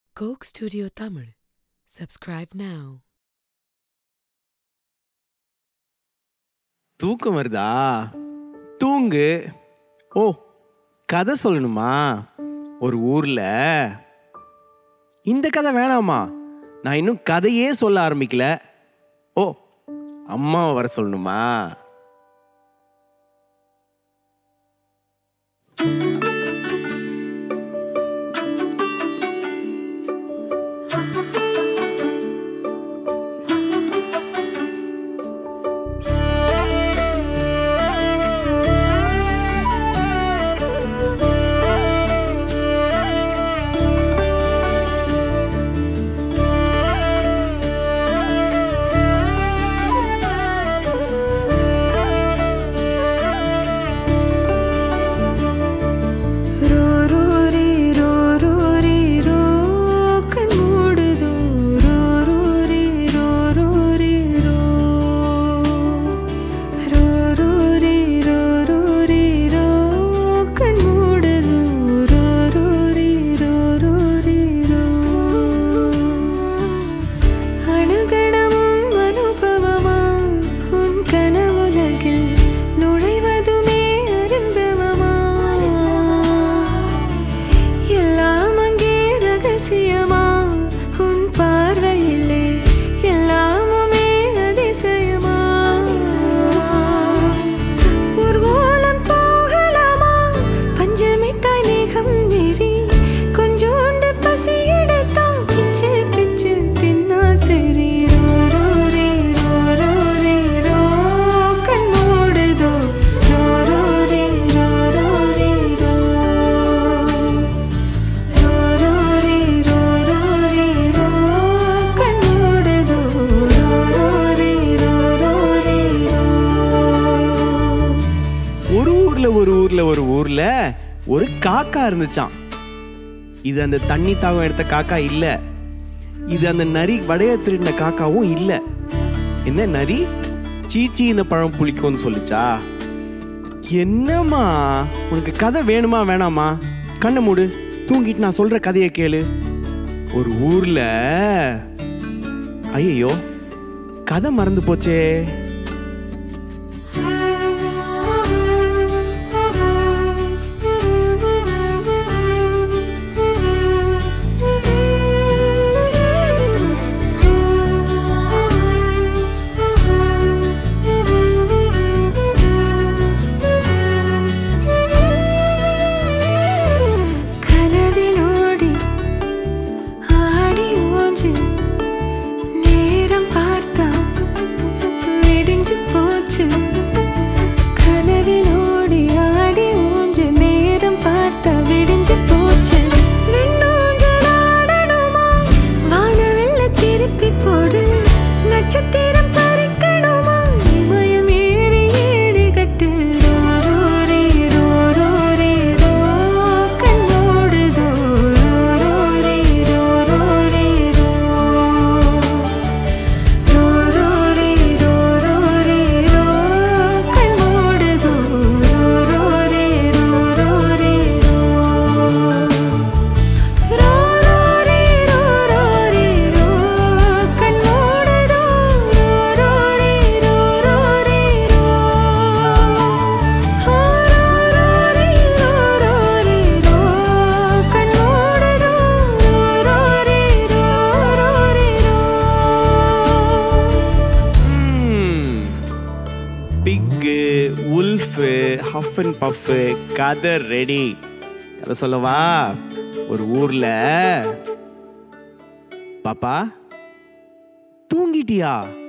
Coke Studio Tamil. Subscribe now. தூக்கம் வருதா தூங்கு ஓ கதை சொல்லணுமா ஒரு ஊர்ல இந்த கதை வேணாமா நான் இன்னும் கதையே சொல்ல ஆரம்பிக்கல ஓ அம்மாவை வர சொல்லணுமா ரோ ரோ ரே ரோ ரோ ரே ரோ கண் மூடுதோ ரோ ரோ ரே ரோ ரோ ரே ரோ ரோ ரோ ரே ரோ ரோ ரே ரோ கண் மூடுதோ ரோ ரோ ரே ரோ ரோ ரே ரோ அணுகணமும் அனுபவமா உன் கனவுலகில் நுழைவதுமே அருந்தவமா எல்லாம் அங்கே ரகசியமா உன் பார்வையிலே எல்லாமுமே அதிசயமா ஊர்வலம் போகலாமா பஞ்சமிட்டாய் மேகம் நெறி கொஞ்சோண்டு பசி எடுத்தா பிச்சு பிச்சு தின்னா சரி ரோ ரோ ரே ரோ ரோ ரே ரோ கண் மூடுதோ ரோ ரோ ரே ரோ ரோ ரே ரோ ரோ ரோ ரே ரோ ரோ ரே ரோ கண் மூடுதோ ரோ ரோ ரே ரோ ரோ ரே ரோ ஒரு ஊர்ல ஒரு ஊர்ல ஒரு ஊர்ல ஒரு காக்கா இருந்துச்சாம் இது அந்த தண்ணி தாகம் எடுத்த காக்கா இல்ல இது அந்த நரி வடைய திருடின காக்காவும் இல்ல என்ன நரி சீச்சி இந்த பழம் புளிக்கும்னு சொல்லுச்சா என்னம்மா உனக்கு கதை வேணுமா வேணாமா கண்ணை மூடு தூங்கிட்டு நான் சொல்ற கதையை கேளு ஒரு ஊர்ல ஐயோ கதை மறந்து போச்சே கனவிலோடி ஆடி ஓஞ்சு நேரம் பார்த்தா விடிஞ்சு போச்சு கனவிலோடி ஆடி ஊஞ்சு நேரம் பார்த்தா விடிஞ்சு போச்சு விண்ணூஞ்சலாடணுமா வானவெல்ல திருப்பி போடு நட்சத்திரம் பறிக்கணுமா இமயம் ஏறி ஏடு கட்டு ரோ ரோ ரே ரோ ரோ ரே ரோ கண் மூடுதோ ரோ ரோ ரே ரோ ரோ ரே ரோ ரோ ரோ ரே ரோ ரோ ரே ரோ கண் மூடுதோ ரோ ரோ ரே ரோ ரோ ரே ரோ ரோ ரோ ரே ரோ ரோ ரே ரோ கண் மூடுதோ ரோ ரோ ரே ரோ ரோ ரே ரோ ரோ ரோ ரே ரோ ரோ ரே ரோ கண் மூடுதோ ரோ ரோ ரே ரோ ரோ ரே ரோ பிக்கு உல்ஃபு ஹஃப் அண்ட் பஃப்பு கதை ரெடி கதை சொல்லவா ஒரு ஊர்ல பாப்பா தூங்கிட்டியா